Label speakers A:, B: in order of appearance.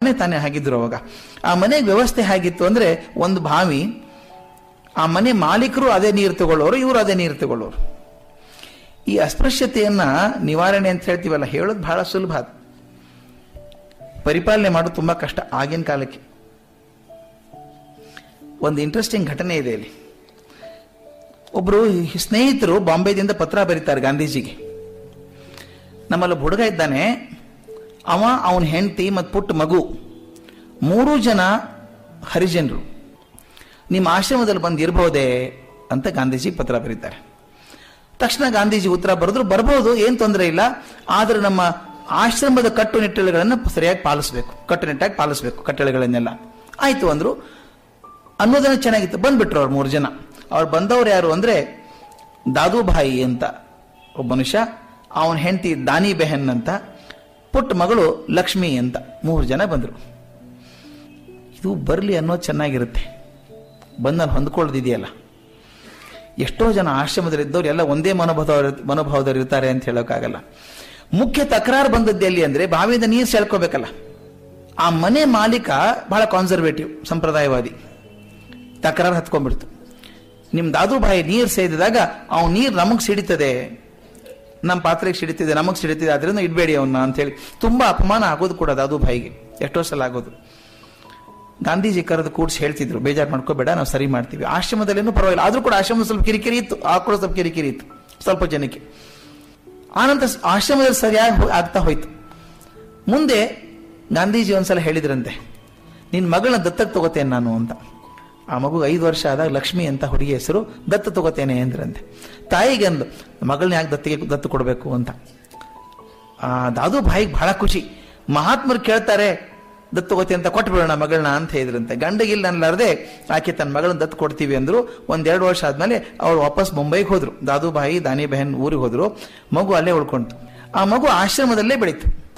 A: ಮನೆ ತಾನೇ ಆಗಿದ್ರು ಅವಾಗ ಆ ಮನೆಗೆ ವ್ಯವಸ್ಥೆ ಹೇಗಿತ್ತು ಅಂದ್ರೆ ಒಂದು ಬಾವಿ ಆ ಮನೆ ಮಾಲೀಕರು ಅದೇ ನೀರು ತಗೊಳ್ಳೋರು ಇವರು ಅದೇ ನೀರು ತಗೊಳ್ಳೋರು ಈ ಅಸ್ಪೃಶ್ಯತೆಯನ್ನ ನಿವಾರಣೆ ಅಂತ ಹೇಳ್ತೀವಲ್ಲ ಹೇಳೋದು ಬಹಳ ಸುಲಭ ಅದು ಪರಿಪಾಲನೆ ಮಾಡೋದು ತುಂಬಾ ಕಷ್ಟ ಆಗಿನ ಕಾಲಕ್ಕೆ ಒಂದು ಇಂಟ್ರೆಸ್ಟಿಂಗ್ ಘಟನೆ ಇದೆ ಇಲ್ಲಿ ಒಬ್ರು ಸ್ನೇಹಿತರು ಬಾಂಬೆದಿಂದ ಪತ್ರ ಬರೀತಾರೆ ಗಾಂಧೀಜಿಗೆ ನಮ್ಮಲ್ಲಿ ಒಬ್ಬ ಹುಡುಗ ಇದ್ದಾನೆ ಅವ ಅವನ ಹೆಂಡತಿ ಮತ್ತು ಪುಟ್ಟ ಮಗು ಮೂರು ಜನ ಹರಿಜನರು ನಿಮ್ಮ ಆಶ್ರಮದಲ್ಲಿ ಬಂದು ಇರಬಹುದೇ ಅಂತ ಗಾಂಧೀಜಿ ಪತ್ರ ಬರೀತಾರೆ ತಕ್ಷಣ ಗಾಂಧೀಜಿ ಉತ್ತರ ಬರೆದ್ರು ಬರ್ಬೋದು ಏನ್ ತೊಂದರೆ ಇಲ್ಲ ಆದ್ರೆ ನಮ್ಮ ಆಶ್ರಮದ ಕಟ್ಟುನಿಟ್ಟುಗಳನ್ನು ಸರಿಯಾಗಿ ಪಾಲಿಸಬೇಕು ಕಟ್ಟುನಿಟ್ಟಾಗಿ ಪಾಲಿಸಬೇಕು ಕಟ್ಟಳೆಗಳನ್ನೆಲ್ಲ ಆಯ್ತು ಅಂದ್ರು ಅನ್ನೋದನ್ನ ಚೆನ್ನಾಗಿತ್ತು ಬಂದ್ಬಿಟ್ರು ಅವ್ರು ಮೂರು ಜನ ಅವ್ರು ಬಂದವ್ರು ಯಾರು ಅಂದ್ರೆ ದಾದುಭಾಯಿ ಅಂತ ಒಬ್ಬ ಮನುಷ್ಯ ಅವನ ಹೆಂಡತಿ ದಾನಿ ಬೆಹನ್ ಅಂತ ಪುಟ್ಟ ಮಗಳು ಲಕ್ಷ್ಮಿ ಅಂತ ಮೂರು ಜನ ಬಂದರು ಇದು ಬರಲಿ ಅನ್ನೋದು ಚೆನ್ನಾಗಿರುತ್ತೆ ಬಂದಲ್ಲಿ ಹೊಂದ್ಕೊಳ್ಳೋದಿದೆಯಲ್ಲ ಎಷ್ಟೋ ಜನ ಆಶ್ರಮದಲ್ಲಿದ್ದವ್ರು ಎಲ್ಲ ಒಂದೇ ಮನೋಭಾವ ಮನೋಭಾವದವ್ರು ಇರ್ತಾರೆ ಅಂತ ಹೇಳೋಕ್ಕಾಗಲ್ಲ ಮುಖ್ಯ ತಕರಾರು ಬಂದದ್ದು ಎಲ್ಲಿ ಅಂದ್ರೆ ಬಾವಿಯಿಂದ ನೀರು ಸೆಳ್ಕೋಬೇಕಲ್ಲ ಆ ಮನೆ ಮಾಲೀಕ ಬಹಳ ಕಾನ್ಸರ್ವೇಟಿವ್ ಸಂಪ್ರದಾಯವಾದಿ ತಕರಾರು ಹತ್ಕೊಂಡ್ಬಿಡ್ತು ನಿಮ್ ದಾದುಭಾಯಿ ನೀರು ಸೇದಿದಾಗ ಅವ್ನು ನೀರು ನಮಗ್ ಸಿಡಿತದೆ ನಮ್ಮ ಪಾತ್ರೆಗೆ ಸಿಡಿತಿದೆ ನಮಗ್ ಸಿಡಿತಿದೆ ಅದರಿಂದ ಇಡಬೇಡಿ ಅವನ್ನ ಅಂತ ಹೇಳಿ ತುಂಬಾ ಅಪಮಾನ ಆಗೋದು ಕೂಡ ದಾದುಭಾಯಿಗೆ ಎಷ್ಟೋ ಸಲ ಆಗೋದು ಗಾಂಧೀಜಿ ಕರೆದು ಕೂಡಿಸಿ ಹೇಳ್ತಿದ್ರು ಬೇಜಾರು ಮಾಡ್ಕೋಬೇಡ ನಾವು ಸರಿ ಮಾಡ್ತೀವಿ ಆಶ್ರಮದಲ್ಲೇನು ಪರವಾಗಿಲ್ಲ ಆದ್ರೂ ಕೂಡ ಆಶ್ರಮ ಸ್ವಲ್ಪ ಕಿರಿಕಿರಿ ಇತ್ತು ಆ ಕೂಡ ಸ್ವಲ್ಪ ಕಿರಿಕಿರಿ ಇತ್ತು ಸ್ವಲ್ಪ ಜನಕ್ಕೆ ಆನಂತರ ಆಶ್ರಮದಲ್ಲಿ ಸರಿಯಾಗಿ ಹೋ- ಆಗ್ತಾ ಹೋಯ್ತು ಮುಂದೆ ಗಾಂಧೀಜಿ ಒಂದ್ಸಲ ಹೇಳಿದ್ರಂತೆ ನಿನ್ ಮಗಳನ್ನ ದತ್ತಕ್ಕೆ ತಗೋತೇನೆ ನಾನು ಅಂತ ಆ ಮಗು ಐದು ವರ್ಷ ಆದಾಗ ಲಕ್ಷ್ಮಿ ಅಂತ ಹುಡುಗಿ ಹೆಸರು ದತ್ತು ತಗೋತೇನೆ ಅಂದ್ರಂತೆ ತಾಯಿಗೆ ಅಂದ್ಲು ಮಗಳನ್ನ ಯಾಕೆ ದತ್ತಿಗೆ ದತ್ತು ಕೊಡಬೇಕು ಅಂತ ಆ ದಾದು ಭಾಯಿಗೆ ಬಹಳ ಖುಷಿ ಮಹಾತ್ಮರು ಕೇಳ್ತಾರೆ ದತ್ತು ತಗೋತಿ ಅಂತ ಕೊಟ್ಟು ಬಿಡೋಣ ಮಗಳನ್ನ ಅಂತ ಹೇಳಿದ್ರಂತೆ ಗಂಡಗಿಲ್ಲ ಅನ್ಲಾರ್ದೆ ಆಕೆ ತನ್ನ ಮಗಳನ್ನ ದತ್ತು ಕೊಡ್ತೀವಿ ಅಂದ್ರು ಒಂದೆರಡು ವರ್ಷ ಆದ್ಮೇಲೆ ಅವ್ರು ವಾಪಸ್ ಮುಂಬೈಗೆ ಹೋದ್ರು ದಾದುಭಾಯಿ ದಾನಿ ಬೆಹನ್ ಊರಿಗೆ ಹೋದ್ರು ಮಗು ಅಲ್ಲೇ ಉಳ್ಕೊಂತು ಆ ಮಗು ಆಶ್ರಮದಲ್ಲೇ ಬೆಳೀತು